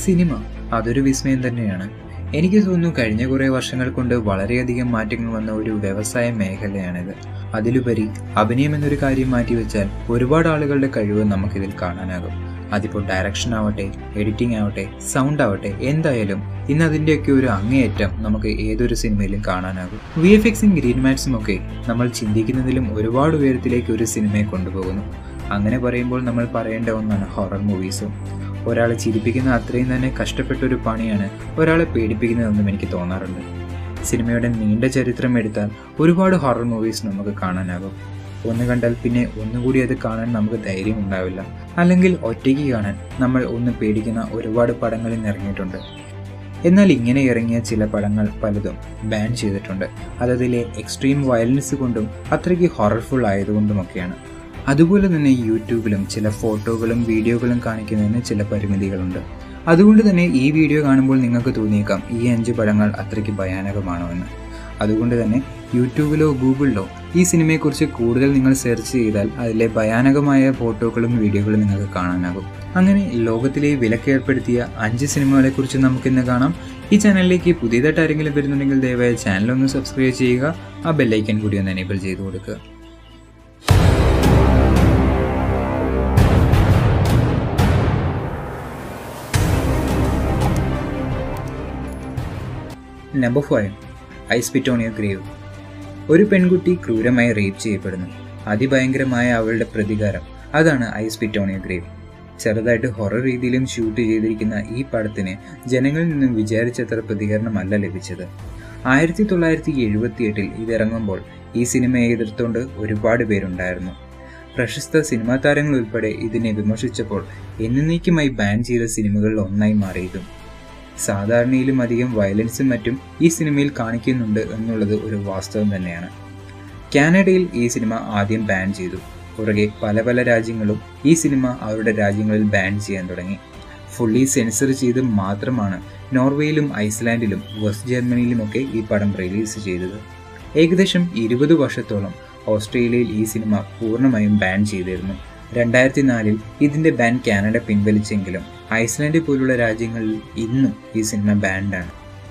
cinema അതൊരു വിസ്മയം തന്നെയാണ് എനിക്ക് തോന്നുന്നു കഴിഞ്ഞ കുറേ വർഷങ്ങൾ കൊണ്ട് വളരെയധികം മാറ്റങ്ങൾ വന്ന ഒരു വ്യവസായ മേഖലയാണിത് അതിലുപരി അഭിനയം എന്നൊരു കാര്യം മാറ്റിവെച്ചാൽ ഒരുപാട് ആളുകളുടെ കഴിവ് നമുക്കിതിൽ കാണാനാകും അതിപ്പോൾ ഡയറക്ഷൻ ആവട്ടെ എഡിറ്റിംഗ് ആവട്ടെ സൗണ്ട് ആവട്ടെ എന്തായാലും ഇന്ന് അതിൻ്റെയൊക്കെ ഒരു അങ്ങേയറ്റം നമുക്ക് ഏതൊരു സിനിമയിലും കാണാനാകും വി എഫ് എക്സും ഗ്രീൻ മാറ്റ്സും ഒക്കെ നമ്മൾ ചിന്തിക്കുന്നതിലും ഒരുപാട് ഉയരത്തിലേക്ക് ഒരു സിനിമയെ കൊണ്ടുപോകുന്നു അങ്ങനെ പറയുമ്പോൾ നമ്മൾ പറയേണ്ട ഒന്നാണ് ഹൊറർ മൂവീസും ഒരാളെ ചിരിപ്പിക്കുന്ന അത്രയും തന്നെ കഷ്ടപ്പെട്ട ഒരു പണിയാണ് ഒരാളെ പേടിപ്പിക്കുന്നതെന്നും എനിക്ക് തോന്നാറുണ്ട് സിനിമയുടെ നീണ്ട ചരിത്രം എടുത്താൽ ഒരുപാട് ഹൊറർ മൂവീസ് നമുക്ക് കാണാനാകും ഒന്ന് കണ്ടാൽ പിന്നെ ഒന്നുകൂടി അത് കാണാൻ നമുക്ക് ധൈര്യം ഉണ്ടാവില്ല അല്ലെങ്കിൽ ഒറ്റയ്ക്ക് കാണാൻ നമ്മൾ ഒന്ന് പേടിക്കുന്ന ഒരുപാട് പടങ്ങളിൽ ഇറങ്ങിയിട്ടുണ്ട് എന്നാൽ ഇങ്ങനെ ഇറങ്ങിയ ചില പടങ്ങൾ പലതും ബാൻ ചെയ്തിട്ടുണ്ട് അതതിലെ എക്സ്ട്രീം വയലൻസ് കൊണ്ടും അത്രയ്ക്ക് ഹൊറർഫുൾ ആയതുകൊണ്ടുമൊക്കെയാണ് അതുപോലെ തന്നെ യൂട്യൂബിലും ചില ഫോട്ടോകളും വീഡിയോകളും കാണിക്കുന്നതിന് ചില പരിമിതികളുണ്ട് അതുകൊണ്ട് തന്നെ ഈ വീഡിയോ കാണുമ്പോൾ നിങ്ങൾക്ക് തോന്നിയേക്കാം ഈ അഞ്ച് പടങ്ങൾ അത്രയ്ക്ക് ഭയാനകമാണോ എന്ന് അതുകൊണ്ട് തന്നെ യൂട്യൂബിലോ ഗൂഗിളിലോ ഈ സിനിമയെക്കുറിച്ച് കൂടുതൽ നിങ്ങൾ സെർച്ച് ചെയ്താൽ അതിലെ ഭയാനകമായ ഫോട്ടോകളും വീഡിയോകളും നിങ്ങൾക്ക് കാണാനാകും അങ്ങനെ ലോകത്തിലെ വിലക്കേർപ്പെടുത്തിയ അഞ്ച് സിനിമകളെക്കുറിച്ച് നമുക്കിന്ന് കാണാം ഈ ചാനലിലേക്ക് പുതിയതായിട്ട് ആരെങ്കിലും വരുന്നുണ്ടെങ്കിൽ ദയവായി ചാനൽ ഒന്ന് സബ്സ്ക്രൈബ് ചെയ്യുക ആ ബെല്ലൈക്കൻ കൂടി ഒന്ന് എനേബിൾ ചെയ്ത് കൊടുക്കുക number five I spit on your grave ഒരു പെൺകുട്ടി ക്രൂരമായി റേപ്പ് ചെയ്യപ്പെടുന്നു അതിഭയങ്കരമായ അവളുടെ പ്രതികാരം അതാണ് I spit on your grave ചെറുതായിട്ട് ഹൊറർ രീതിയിലും ഷൂട്ട് ചെയ്തിരിക്കുന്ന ഈ പടത്തിന് ജനങ്ങളിൽ നിന്നും വിചാരിച്ചത്ര പ്രതികരണമല്ല ലഭിച്ചത് ആയിരത്തി തൊള്ളായിരത്തി എഴുപത്തി എട്ടിൽ ഇതിറങ്ങുമ്പോൾ ഈ സിനിമയെ എതിർത്തുകൊണ്ട് ഒരുപാട് പേരുണ്ടായിരുന്നു പ്രശസ്ത സിനിമാ താരങ്ങൾ ഉൾപ്പെടെ ഇതിനെ വിമർശിച്ചപ്പോൾ എന്നേക്കുമായി ബാൻ ചെയ്ത സിനിമകളിൽ ഒന്നായി മാറിയതും സാധാരണയിലും അധികം വയലൻസും മറ്റും ഈ സിനിമയിൽ കാണിക്കുന്നുണ്ട് എന്നുള്ളത് ഒരു വാസ്തവം തന്നെയാണ് കാനഡയിൽ ഈ സിനിമ ആദ്യം ബാൻ ചെയ്തു പുറകെ പല പല രാജ്യങ്ങളും ഈ സിനിമ അവരുടെ രാജ്യങ്ങളിൽ ബാൻ ചെയ്യാൻ തുടങ്ങി ഫുള്ളി സെൻസർ ചെയ്ത് മാത്രമാണ് നോർവേയിലും ഐസ്ലാൻഡിലും വെസ്റ്റ് ജർമ്മനിയിലുമൊക്കെ ഈ പടം റിലീസ് ചെയ്തത് ഏകദേശം ഇരുപത് വർഷത്തോളം ഓസ്ട്രേലിയയിൽ ഈ സിനിമ പൂർണ്ണമായും ബാൻ ചെയ്തിരുന്നു രണ്ടായിരത്തി നാലിൽ ഇതിന്റെ ബാൻ കാനഡ പിൻവലിച്ചെങ്കിലും ഐസ്ലാൻഡ് പോലുള്ള രാജ്യങ്ങളിൽ ഇന്നും ഈ സിനിമ ബാൻഡാണ്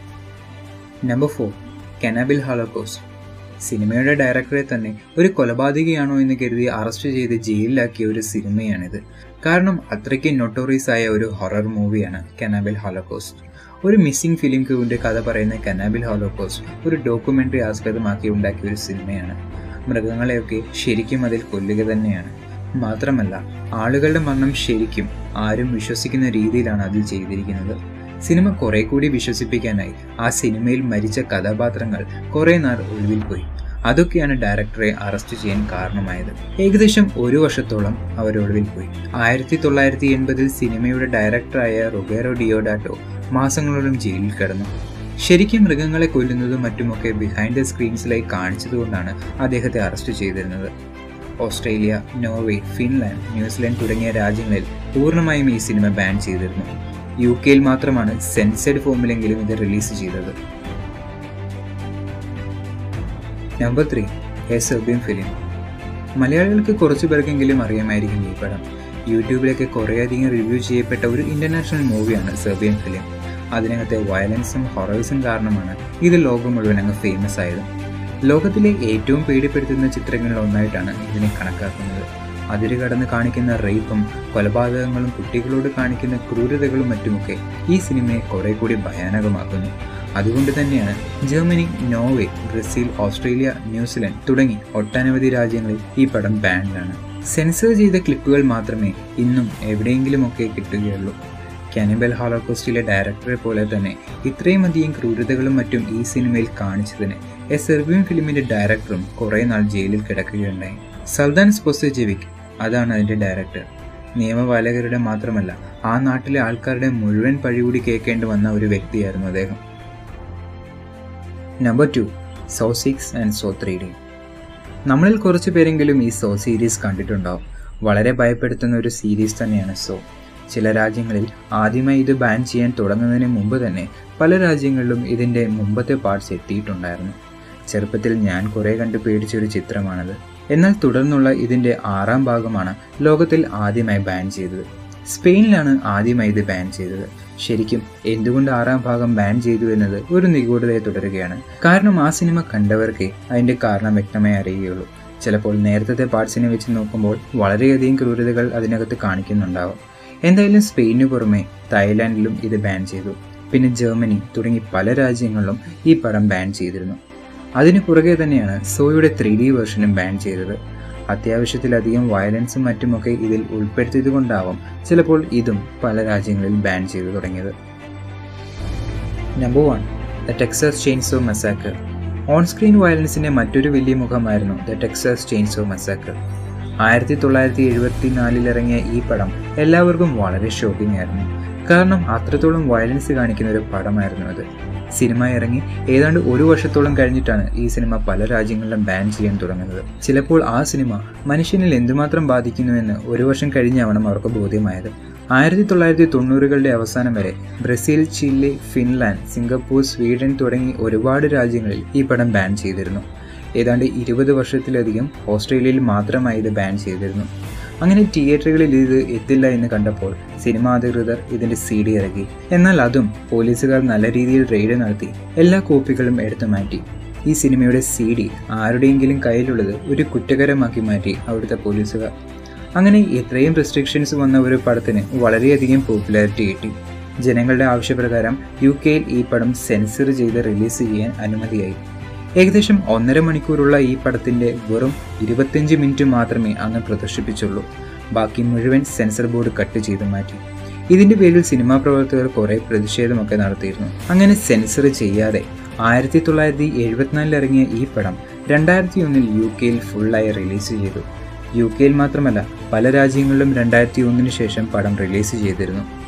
നമ്പർ ഫോർ കെനാബിൽ ഹോളോകോസ്റ്റ് സിനിമയുടെ ഡയറക്ടറെ തന്നെ ഒരു കൊലപാതകയാണോ എന്ന് കരുതി അറസ്റ്റ് ചെയ്ത് ജയിലിലാക്കിയ ഒരു സിനിമയാണിത് കാരണം അത്രയ്ക്ക് നൊട്ടോറീസ് ആയ ഒരു ഹൊറർ മൂവിയാണ് കെനാബിൽ ഹോളോകോസ്റ്റ് ഒരു മിസ്സിംഗ് ഫിലിം ക്യൂവിന്റെ കഥ പറയുന്ന കനാബിൽ ഹോളോകോസ്റ്റ് ഒരു ഡോക്യുമെന്ററി ആസ്പദമാക്കി ഉണ്ടാക്കിയ ഒരു സിനിമയാണ് മൃഗങ്ങളെയൊക്കെ ശരിക്കും അതിൽ കൊല്ലുക തന്നെയാണ് മാത്രമല്ല ആളുകളുടെ മരണം ശരിക്കും ആരും വിശ്വസിക്കുന്ന രീതിയിലാണ് അതിൽ ചെയ്തിരിക്കുന്നത് സിനിമ കുറെ കൂടി വിശ്വസിപ്പിക്കാനായി ആ സിനിമയിൽ മരിച്ച കഥാപാത്രങ്ങൾ കുറെ നാൾ ഒളിവിൽ പോയി അതൊക്കെയാണ് ഡയറക്ടറെ അറസ്റ്റ് ചെയ്യാൻ കാരണമായത് ഏകദേശം ഒരു വർഷത്തോളം അവർ ഒളിവിൽ പോയി ആയിരത്തി തൊള്ളായിരത്തി എൺപതിൽ സിനിമയുടെ ഡയറക്ടറായ റൊബേറോ ഡിയോഡാറ്റോ മാസങ്ങളോളം ജയിലിൽ കിടന്നു ശരിക്കും മൃഗങ്ങളെ കൊല്ലുന്നതും മറ്റുമൊക്കെ ബിഹൈൻഡ് ദ സ്ക്രീൻസിലായി കാണിച്ചതുകൊണ്ടാണ് അദ്ദേഹത്തെ അറസ്റ്റ് ചെയ്തിരുന്നത് ഓസ്ട്രേലിയ നോർവേ ഫിൻലാൻഡ് ന്യൂസിലാൻഡ് തുടങ്ങിയ രാജ്യങ്ങളിൽ പൂർണ്ണമായും ഈ സിനിമ ബാൻ ചെയ്തിരുന്നു യു കെയിൽ മാത്രമാണ് സെൻസേഡ് ഫോമിലെങ്കിലും ഇത് റിലീസ് ചെയ്തത് number three A Serbian Film മലയാളികൾക്ക് കുറച്ചു പേർക്കെങ്കിലും അറിയാമായിരിക്കും ഈ പടം യൂട്യൂബിലൊക്കെ കുറേയധികം റിവ്യൂ ചെയ്യപ്പെട്ട ഒരു ഇന്റർനാഷണൽ മൂവിയാണ് സെർബിയൻ ഫിലിം അതിനകത്തെ വയലൻസും ഹൊറേഴ്സും കാരണമാണ് ഇത് ലോകം മുഴുവൻ അങ്ങ് ഫേമസ് ആയത് ലോകത്തിലെ ഏറ്റവും പേടിപ്പെടുത്തുന്ന ചിത്രങ്ങളിൽ ഒന്നായിട്ടാണ് ഇതിനെ കണക്കാക്കുന്നത് അതിര് കടന്ന് കാണിക്കുന്ന റേപ്പും കൊലപാതകങ്ങളും കുട്ടികളോട് കാണിക്കുന്ന ക്രൂരതകളും മറ്റുമൊക്കെ ഈ സിനിമയെ കുറെ കൂടി ഭയാനകമാക്കുന്നു അതുകൊണ്ട് തന്നെയാണ് Germany Norway Brazil Australia New Zealand തുടങ്ങി ഒട്ടനവധി രാജ്യങ്ങളിൽ ഈ പടം ബാൻഡാണ് സെൻസർ ചെയ്ത ക്ലിപ്പുകൾ മാത്രമേ ഇന്നും എവിടെയെങ്കിലുമൊക്കെ കിട്ടുകയുള്ളൂ കാനിബൽ ഹോളോകോസ്റ്റിലെ ഡയറക്ടറെ പോലെ തന്നെ ഇത്രയും അധികം ക്രൂരതകളും മറ്റും ഈ സിനിമയിൽ കാണിച്ചതിന് എ സെർബിയൻ ഫിലിമിന്റെ ഡയറക്ടറും കുറെ നാൾ ജയിലിൽ കിടക്കുകയുണ്ടായി സൽദാൻ സ്പൊസജെവിക് അതാണ് അതിന്റെ ഡയറക്ടർ നിയമപാലകരുടെ മാത്രമല്ല ആ നാട്ടിലെ ആൾക്കാരുടെ മുഴുവൻ പഴികൂടി കേൾക്കേണ്ടി വന്ന ഒരു വ്യക്തിയായിരുന്നു അദ്ദേഹം number two Saw six and Saw three D നമ്മളിൽ കുറച്ച് പേരെങ്കിലും ഈ സോ സീരീസ് കണ്ടിട്ടുണ്ടാവും വളരെ ഭയപ്പെടുത്തുന്ന ഒരു സീരീസ് തന്നെയാണ് സോ ചില രാജ്യങ്ങളിൽ ആദ്യമായി ഇത് ബാൻ ചെയ്യാൻ തുടങ്ങുന്നതിന് മുമ്പ് തന്നെ പല രാജ്യങ്ങളിലും ഇതിൻ്റെ മുമ്പത്തെ പാർട്സ് എത്തിയിട്ടുണ്ടായിരുന്നു ചെറുപ്പത്തിൽ ഞാൻ കുറേ കണ്ട് പേടിച്ചൊരു ചിത്രമാണത് എന്നാൽ തുടർന്നുള്ള ഇതിൻ്റെ ആറാം ഭാഗമാണ് ലോകത്തിൽ ആദ്യമായി ബാൻ ചെയ്തത് സ്പെയിനിലാണ് ആദ്യമായി ഇത് ബാൻ ചെയ്തത് ശരിക്കും എന്തുകൊണ്ട് ആറാം ഭാഗം ബാൻ ചെയ്തു എന്നത് ഒരു നിഗൂഢതയെ തുടരുകയാണ് കാരണം ആ സിനിമ കണ്ടവർക്കേ അതിന്റെ കാരണം വ്യക്തമായി അറിയുകയുള്ളൂ ചിലപ്പോൾ നേരത്തെ പാർട്സിനെ വെച്ച് നോക്കുമ്പോൾ വളരെയധികം ക്രൂരതകൾ അതിനകത്ത് കാണിക്കുന്നുണ്ടാവും എന്തായാലും സ്പെയിനു പുറമെ തായ്ലാൻഡിലും ഇത് ബാൻ ചെയ്തു പിന്നെ ജർമ്മനി തുടങ്ങി പല രാജ്യങ്ങളിലും ഈ പടം ബാൻ ചെയ്തിരുന്നു അതിനു പുറകെ തന്നെയാണ് സോയുടെ ത്രീ ഡി വേർഷനും ബാൻ ചെയ്തത് അത്യാവശ്യത്തിലധികം വയലൻസും മറ്റുമൊക്കെ ഇതിൽ ഉൾപ്പെടുത്തിയത് കൊണ്ടാവാം ചിലപ്പോൾ ഇതും പല രാജ്യങ്ങളിൽ ബാൻ ചെയ്തു തുടങ്ങിയത് number one the Texas Chainsaw Massacre on screen വയലൻസിന്റെ മറ്റൊരു വലിയ മുഖമായിരുന്നു ദ ടെക്സസ് ചെയിൻസോ മസാക്കർ ആയിരത്തി തൊള്ളായിരത്തി എഴുപത്തി നാലിൽ ഇറങ്ങിയ ഈ പടം എല്ലാവർക്കും വളരെ ഷോക്കിംഗ് ആയിരുന്നു കാരണം അത്രത്തോളം വയലൻസ് കാണിക്കുന്ന ഒരു പടമായിരുന്നു അത് സിനിമ ഇറങ്ങി ഏതാണ്ട് ഒരു വർഷത്തോളം കഴിഞ്ഞിട്ടാണ് ഈ സിനിമ പല രാജ്യങ്ങളിലും ബാൻ ചെയ്യാൻ തുടങ്ങുന്നത് ചിലപ്പോൾ ആ സിനിമ മനുഷ്യനിൽ എന്തുമാത്രം ബാധിക്കുന്നുവെന്ന് ഒരു വർഷം കഴിഞ്ഞാവണം അവർക്ക് ബോധ്യമായത് ആയിരത്തി തൊള്ളായിരത്തി തൊണ്ണൂറുകളുടെ അവസാനം വരെ Brazil Chile Finland Singapore Sweden തുടങ്ങി ഒരുപാട് രാജ്യങ്ങളിൽ ഈ പടം ബാൻ ചെയ്തിരുന്നു ഏതാണ്ട് ഇരുപത് വർഷത്തിലധികം ഓസ്ട്രേലിയയിൽ മാത്രമായി ഇത് ബാൻ ചെയ്തിരുന്നു അങ്ങനെ തിയേറ്ററുകളിൽ ഇത് എത്തില്ല എന്ന് കണ്ടപ്പോൾ സിനിമാ അധികൃതർ ഇതിന്റെ സി ഡി ഇറക്കി എന്നാൽ അതും പോലീസുകാർ നല്ല രീതിയിൽ റെയ്ഡ് നടത്തി എല്ലാ കോപ്പികളും എടുത്തു മാറ്റി ഈ സിനിമയുടെ സി ഡി ആരുടെയെങ്കിലും കയ്യിലുള്ളത് ഒരു കുറ്റകരമാക്കി മാറ്റി അവിടുത്തെ പോലീസുകാർ അങ്ങനെ ഇത്രയും റെസ്ട്രിക്ഷൻസ് വന്ന ഒരു പടത്തിന് വളരെയധികം പോപ്പുലാരിറ്റി കിട്ടി ജനങ്ങളുടെ ആവശ്യപ്രകാരം യു കെയിൽ ഈ പടം സെൻസർ ചെയ്ത് റിലീസ് ചെയ്യാൻ അനുമതിയായി ഏകദേശം ഒന്നര മണിക്കൂറുള്ള ഈ പടത്തിന്റെ വെറും ഇരുപത്തിയഞ്ച് മിനിറ്റ് മാത്രമേ അന്ന് പ്രദർശിപ്പിച്ചുള്ളൂ ബാക്കി മുഴുവൻ സെൻസർ ബോർഡ് കട്ട് ചെയ്ത് മാറ്റി ഇതിന്റെ പേരിൽ സിനിമാ പ്രവർത്തകർ കുറെ പ്രതിഷേധമൊക്കെ നടത്തിയിരുന്നു അങ്ങനെ സെൻസർ ചെയ്യാതെ ആയിരത്തി തൊള്ളായിരത്തി എഴുപത്തിനാലിൽ ഇറങ്ങിയ ഈ പടം രണ്ടായിരത്തി ഒന്നിൽ യു കെയിൽ ഫുള്ളായി റിലീസ് ചെയ്തു യു കെയിൽ മാത്രമല്ല പല രാജ്യങ്ങളിലും രണ്ടായിരത്തി ഒന്നിന് ശേഷം പടം റിലീസ് ചെയ്തിരുന്നു